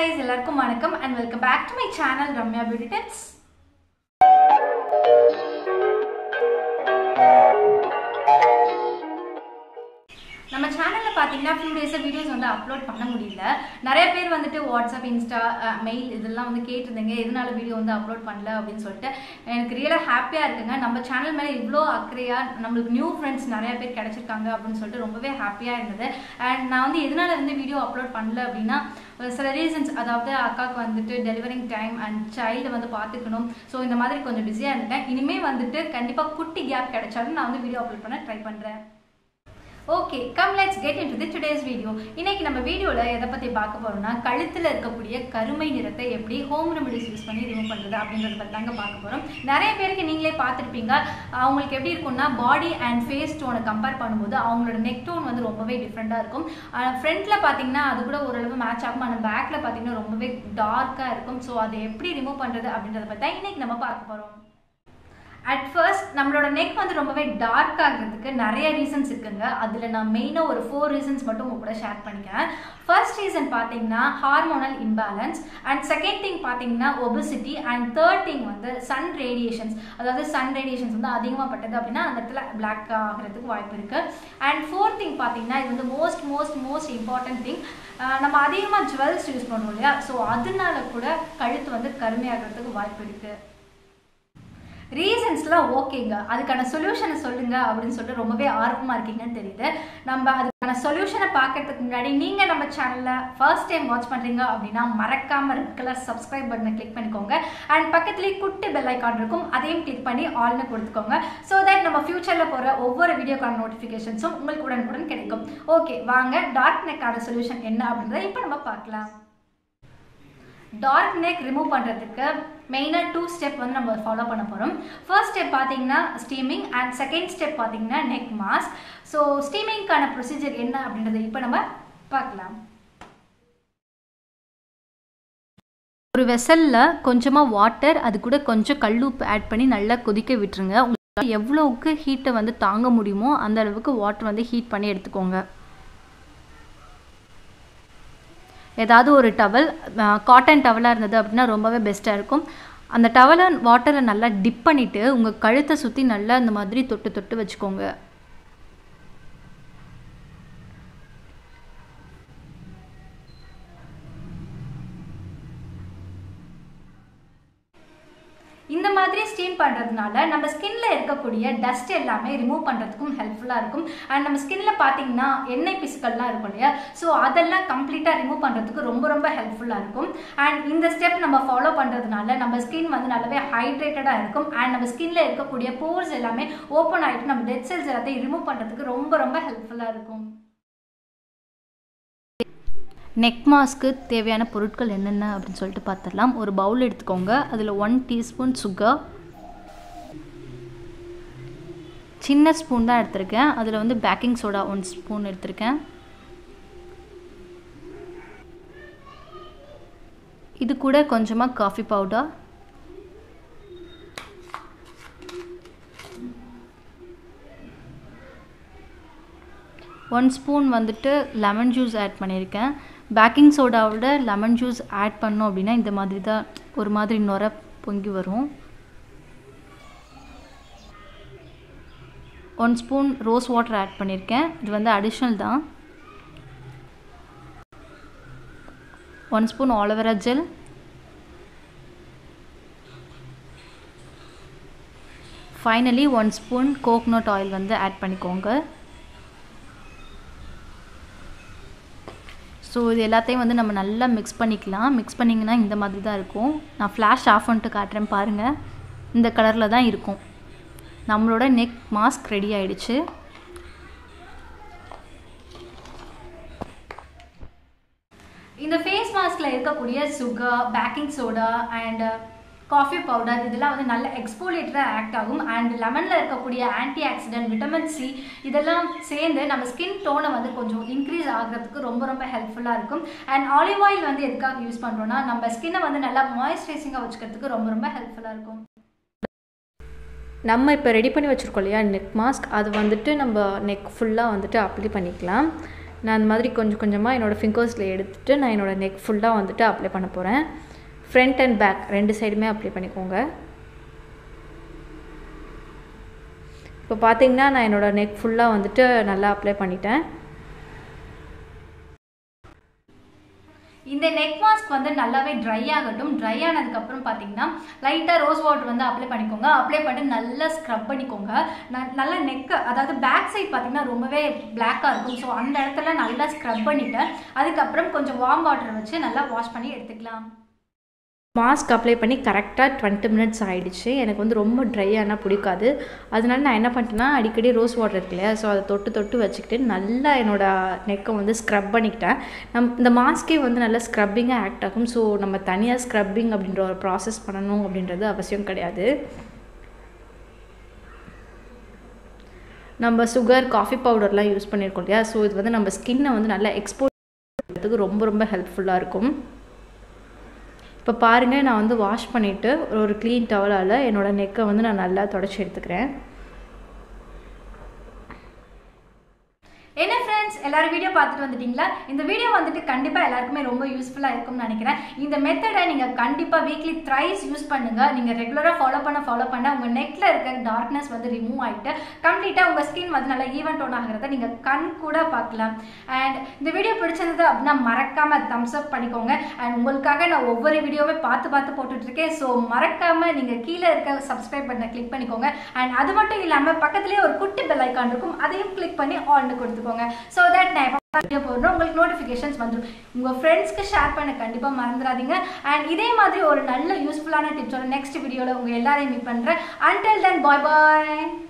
guys எல்லாருக்கும் வணக்கம் and welcome back to my channel Ramya beauty tips நம்ம சேனலில் பார்த்தீங்கன்னா ஃபியூ டேஸாக வீடியோஸ் வந்து அப்லோட் பண்ண முடியல நிறைய பேர் வந்துட்டு வாட்ஸ்அப் இன்ஸ்டா மெயில் இதெல்லாம் வந்து கேட்டிருந்தீங்க எதனால வீடியோ வந்து அப்லோட் பண்ணல அப்படின்னு சொல்லிட்டு எனக்கு ரியலாக ஹாப்பியாக இருக்குங்க நம்ம சேனல் மேலே இவ்வளோ அக்கறையாக நம்மளுக்கு நியூ ஃப்ரெண்ட்ஸ் நிறைய பேர் கிடைச்சிருக்காங்க அப்படின்னு சொல்லிட்டு ரொம்பவே ஹாப்பியாக இருந்தது அண்ட் நான் வந்து எதனால வந்து வீடியோ அப்லோட் பண்ணல அப்படின்னா ஒரு சில ரீசன்ஸ் அதாவது அக்காவுக்கு வந்துட்டு டெலிவரிங் டைம் அண்ட் சைல்டு வந்து பார்த்துக்கணும் ஸோ இந்த மாதிரி கொஞ்சம் பிஸியாக இருந்தேன் இனிமேல் வந்துட்டு கண்டிப்பாக குட்டி கேப் கிடைச்சாலும் நான் வந்து வீடியோ அப்லோட் பண்ண ட்ரை பண்ணுறேன் okay come let's get into the today's video இன்னைக்கு நம்ம வீடியோவில் எதை பற்றி பார்க்க போகிறோம்னா கழுத்தில் இருக்கக்கூடிய கருமை நிறத்தை எப்படி ஹோம் ரெமெடிஸ் யூஸ் பண்ணி ரிமூவ் பண்ணுறது அப்படின்றத பற்றி தாங்க பார்க்க போகிறோம் நிறைய பேருக்கு நீங்களே பார்த்துருப்பீங்க அவங்களுக்கு எப்படி இருக்கும்னா பாடி அண்ட் ஃபேஸ் டோனை கம்பேர் பண்ணும்போது அவங்களோட நெக் டோன் வந்து ரொம்பவே டிஃப்ரெண்ட்டாக இருக்கும் ஃப்ரண்ட்டில் பார்த்தீங்கன்னா அது கூட ஓரளவு மேட்ச் ஆகும் ஆனால் பேக்கில் பார்த்தீங்கன்னா ரொம்பவே டார்க்காக இருக்கும் ஸோ அதை எப்படி ரிமூவ் பண்ணுறது அப்படின்றத பற்றி தான் இன்னைக்கு நம்ம பார்க்க போகிறோம் அட் ஃபர்ஸ்ட் நம்மளோட நெக் வந்து ரொம்பவே டார்க் ஆகிறதுக்கு நிறைய ரீசன்ஸ் இருக்குங்க அதில் நான் மெயினாக ஒரு ஃபோர் ரீசன்ஸ் மட்டும் உங்க கூட ஷேர் பண்ணிக்கிறேன் ஃபர்ஸ்ட் ரீசன் பார்த்தீங்கன்னா hormonal imbalance and second thing பார்த்தீங்கன்னா ஒபிசிட்டி அண்ட் தேர்ட் திங் வந்து சன் ரேடியேஷன்ஸ் அதாவது சன் ரேடியேஷன்ஸ் வந்து அதிகமாக பட்டது அப்படின்னா அந்த இடத்துல பிளாக் ஆகிறதுக்கு வாய்ப்பு இருக்குது அண்ட் ஃபோர்த் திங் பார்த்தீங்கன்னா இது வந்து most most most important thing நம்ம அதிகமாக ஜுவல்ஸ் யூஸ் பண்ணுவோம் இல்லையா ஸோ அதனால கூட கழுத்து வந்து கருமையாகிறதுக்கு வாய்ப்பு இருக்குது ரீசன்ஸ்லாம் ஓகேங்க அதுக்கான சொல்யூஷனை சொல்லுங்க அப்படின்னு சொல்லிட்டு ரொம்பவே ஆர்வமாக இருக்கீங்கன்னு தெரியுது நம்ம அதுக்கான சொல்யூஷனை பார்க்கறதுக்கு முன்னாடி நீங்கள் நம்ம சேனலில் ஃபர்ஸ்ட் டைம் வாட்ச் பண்ணுறீங்க அப்படின்னா மறக்காமல் ரெட் கலர் சப்ஸ்கிரைப் பட்டனை கிளிக் பண்ணிக்கோங்க அண்ட் பக்கத்துலேயே குட்டி பெல் ஐக்கான் இருக்கும் அதையும் கிளிக் பண்ணி ஆல்னு கொடுத்துக்கோங்க ஸோ தட் நம்ம ஃபியூச்சரில் போகிற ஒவ்வொரு வீடியோக்கான நோட்டிஃபிகேஷன்ஸும் உங்களுக்கு உடனுக்குடன் கிடைக்கும் ஓகே வாங்க டார்க் நெக்கான சொல்யூஷன் என்ன அப்படின்றத இப்போ நம்ம பார்க்கலாம் டார்க் நெக் ரிமூவ் பண்ணுறதுக்கு மெயினாக டூ ஸ்டெப் வந்து நம்ம ஃபாலோ பண்ண போகிறோம் ஃபர்ஸ்ட் ஸ்டெப் பார்த்தீங்கன்னா ஸ்டீமிங் அண்ட் செகண்ட் ஸ்டெப் பார்த்தீங்கன்னா நெக் மாஸ்க் ஸோ ஸ்டீமிங்க்கான ப்ரொசீஜர் என்ன அப்படின்றத இப்போ நம்ம பார்க்கலாம் ஒரு வெசலில் கொஞ்சமாக வாட்டர் அது கூட கொஞ்சம் கல்லுப்பு ஆட் பண்ணி நல்லா கொதிக்க விட்டுருங்க உங்களுக்கு எவ்வளோவுக்கு ஹீட்டை வந்து தாங்க முடியுமோ அந்த அளவுக்கு வாட்டர் வந்து ஹீட் பண்ணி எடுத்துக்கோங்க ஏதாவது ஒரு டவல் காட்டன் டவலாக இருந்தது அப்படின்னா ரொம்பவே பெஸ்ட்டாக இருக்கும் அந்த டவலை வாட்டரை நல்லா டிப் பண்ணிவிட்டு உங்கள் கழுத்தை சுற்றி நல்லா இந்த மாதிரி தொட்டு தொட்டு வச்சுக்கோங்க இந்த மாதிரி ஸ்டீம் பண்ணுறதுனால நம்ம ஸ்கின்ல இருக்கக்கூடிய டஸ்ட் எல்லாமே ரிமூவ் பண்ணுறதுக்கும் ஹெல்ப்ஃபுல்லாக இருக்கும் அண்ட் நம்ம ஸ்கின்ல பார்த்தீங்கன்னா எண்ணெய் பிசுக்கள்லாம் இருக்கும் இல்லையா ஸோ அதெல்லாம் கம்ப்ளீட்டாக ரிமூவ் பண்ணுறதுக்கு ரொம்ப ரொம்ப ஹெல்ப்ஃபுல்லாக இருக்கும் அண்ட் இந்த ஸ்டெப் நம்ம ஃபாலோ பண்ணுறதுனால நம்ம ஸ்கின் வந்து நல்லாவே ஹைட்ரேட்டடாக இருக்கும் அண்ட் நம்ம ஸ்கின்ல இருக்கக்கூடிய போர்ஸ் எல்லாமே ஓப்பன் ஆகிட்டு நம்ம டெட் செல்ஸ் எல்லாத்தையும் ரிமூவ் பண்ணுறதுக்கு ரொம்ப ரொம்ப ஹெல்ப்ஃபுல்லாக இருக்கும் நெக் மாஸ்க்கு தேவையான பொருட்கள் என்னென்ன அப்படின்னு சொல்லிட்டு பார்த்துடலாம் ஒரு பவுல் எடுத்துக்கோங்க அதில் ஒன் டீஸ்பூன் சுகர் சின்ன ஸ்பூன் தான் எடுத்திருக்கேன் அதில் வந்து பேக்கிங் சோடா ஒன் ஸ்பூன் எடுத்திருக்கேன் இது கூட கொஞ்சமாக காஃபி பவுடர் ஒன் ஸ்பூன் வந்துட்டு லெமன் ஜூஸ் ஆட் பண்ணியிருக்கேன் பேக்கிங் சோடாவோட லெமன் ஜூஸ் ஆட் பண்ணோம் அப்படின்னா இந்த மாதிரி தான் ஒரு மாதிரி நுர பொங்கி வரும் one spoon rose water add பண்ணியிருக்கேன் இது வந்து அடிஷ்னல் தான் one spoon aloe vera gel finally one spoon coconut oil வந்து ஆட் பண்ணிக்கோங்க ஸோ இது எல்லாத்தையும் வந்து நம்ம நல்லா மிக்ஸ் பண்ணிக்கலாம் மிக்ஸ் பண்ணிங்கன்னா இந்த மாதிரி தான் இருக்கும் நான் ஃப்ளாஷ் ஆஃப் பண்ணிட்டு காட்டுறேன் பாருங்கள் இந்த கலரில் தான் இருக்கும் நம்மளோட நெக் மாஸ்க் ரெடி ஆயிடுச்சு இந்த ஃபேஸ் மாஸ்கில் இருக்கக்கூடிய sugar baking soda and coffee powder இதெல்லாம் வந்து நல்ல எக்ஸ்போலேட்டராக ஆக்ட் ஆகும் அண்ட் லெமனில் இருக்கக்கூடிய ஆன்டி ஆக்சிடென்ட் விட்டமின் சி இதெல்லாம் சேர்ந்து நம்ம ஸ்கின் டோனை வந்து கொஞ்சம் இன்க்ரீஸ் ஆகிறதுக்கு ரொம்ப ரொம்ப ஹெல்ப்ஃபுல்லாக இருக்கும் அண்ட் ஆலிவ் ஆயில் வந்து எதுக்காக யூஸ் பண்ணுறோன்னா நம்ம ஸ்கின்னை வந்து நல்லா மாய்ஸ்சரைசிங்காக வச்சுக்கிறதுக்கு ரொம்ப ரொம்ப ஹெல்ப்ஃபுல்லாக இருக்கும் நம்ம இப்போ ரெடி பண்ணி வச்சுருக்கோம் இல்லையா நெக் மாஸ்க் அது வந்துட்டு நம்ம நெக் ஃபுல்லாக வந்துட்டு அப்ளை பண்ணிக்கலாம் நான் அந்த மாதிரி கொஞ்சம் கொஞ்சமாக என்னோடய ஃபிங்கர்ஸில் எடுத்துகிட்டு நான் என்னோடய நெக் ஃபுல்லாக வந்துட்டு அப்ளை பண்ண போகிறேன் ஃப்ரண்ட் அண்ட் பேக் ரெண்டு சைடுமே அப்ளை பண்ணிக்கோங்க இப்போ பார்த்தீங்கன்னா நான் என்னோடய நெக் ஃபுல்லாக வந்துட்டு நல்லா அப்ளை பண்ணிட்டேன் இந்த நெக் மாஸ்க் வந்து நல்லாவே ட்ரை ஆகட்டும் ட்ரை ஆனதுக்கப்புறம் பார்த்தீங்கன்னா லைட்டாக ரோஸ் வாட்டர் வந்து அப்ளை பண்ணிக்கோங்க அப்ளை பண்ணிட்டு நல்லா ஸ்க்ரப் பண்ணிக்கோங்க ந- நல்லா நெக் அதாவது பேக் சைட் பார்த்தீங்கன்னா ரொம்பவே பிளாக்காக இருக்கும் ஸோ அந்த இடத்துல நல்லா ஸ்க்ரப் பண்ணிவிட்டு அதுக்கப்புறம் கொஞ்சம் வார்ம் வாட்டர் வச்சு நல்லா வாஷ் பண்ணி எடுத்துக்கலாம் மாஸ்க் அப்ளை பண்ணி கரெக்டாக டுவெண்ட்டி மினிட்ஸ் ஆகிடுச்சு எனக்கு வந்து ரொம்ப ட்ரை ஆனால் பிடிக்காது அதனால நான் என்ன பண்ணிட்டேன்னா அடிக்கடி ரோஸ் வாட்டர் இருக்கு இல்லையா ஸோ அதை தொட்டு தொட்டு வச்சுக்கிட்டு நல்லா என்னோடய நெக்கை வந்து ஸ்க்ரப் பண்ணிக்கிட்டேன் நம் இந்த மாஸ்க்கே வந்து நல்லா ஸ்க்ரப்பிங்காக ஆக்ட் ஆகும் ஸோ நம்ம தனியாக ஸ்க்ரப்பிங் அப்படின்ற ஒரு ப்ராசஸ் பண்ணணும் அப்படின்றது அவசியம் கிடையாது நம்ம சுகர் காஃபி பவுடர்லாம் யூஸ் பண்ணியிருக்கோம் இல்லையா ஸோ இது வந்து நம்ம ஸ்கின்னை வந்து நல்லா எக்ஸ்போர்ட் பண்ணுறதுக்கு ரொம்ப ரொம்ப ஹெல்ப்ஃபுல்லாக இருக்கும் இப்போ பாருங்கள் நான் வந்து வாஷ் பண்ணிவிட்டு ஒரு க்ளீன் டவலால் என்னோடய நெக்கை வந்து நான் நல்லா தொடச்சி எடுத்துக்கிறேன் என்ன ஃப்ரெண்ட்ஸ் எல்லாரும் வீடியோ பார்த்துட்டு வந்துட்டீங்களா இந்த வீடியோ வந்துட்டு கண்டிப்பாக எல்லாருக்குமே ரொம்ப யூஸ்ஃபுல்லாக இருக்கும்னு நினைக்கிறேன் இந்த மெத்தடை நீங்கள் கண்டிப்பாக வீக்லி த்ரைஸ் யூஸ் பண்ணுங்க நீங்கள் ரெகுலராக ஃபாலோ பண்ண ஃபாலோ பண்ண உங்கள் நெக்கில் இருக்க டார்க்னஸ் வந்து ரிமூவ் ஆகிட்டு கம்ப்ளீட்டாக உங்கள் ஸ்கின் வந்து நல்லா ஈவன் டோன் ஆகிறத நீங்கள் கண் கூட பார்க்கலாம் அண்ட் இந்த வீடியோ பிடிச்சிருந்தது அப்படின்னா மறக்காமல் தம்ஸ் அப் பண்ணிக்கோங்க அண்ட் உங்களுக்காக நான் ஒவ்வொரு வீடியோவே பார்த்து பார்த்து போட்டுட்டு இருக்கேன் ஸோ மறக்காமல் நீங்கள் கீழே இருக்க சப்ஸ்கிரைப் பண்ண கிளிக் பண்ணிக்கோங்க அண்ட் அது மட்டும் இல்லாமல் பக்கத்துலேயே ஒரு குட்டி பெல் ஐக்கான் இருக்கும் அதையும் கிளிக் பண்ணி ஆன் கொடுத்துக்கோங்க ஸோ தட் நான் எப்போ வீடியோ போடுறோம் உங்களுக்கு நோட்டிஃபிகேஷன்ஸ் வந்துடும் உங்கள் ஃப்ரெண்ட்ஸ்க்கு ஷேர் பண்ண கண்டிப்பாக மறந்துடாதீங்க அண்ட் இதே மாதிரி ஒரு நல்ல யூஸ்ஃபுல்லான டிப்ஸோட நெக்ஸ்ட் வீடியோவில் உங்கள் எல்லாரையும் மீட் பண்ணுறேன் அன்டில் தென் பாய் பாய்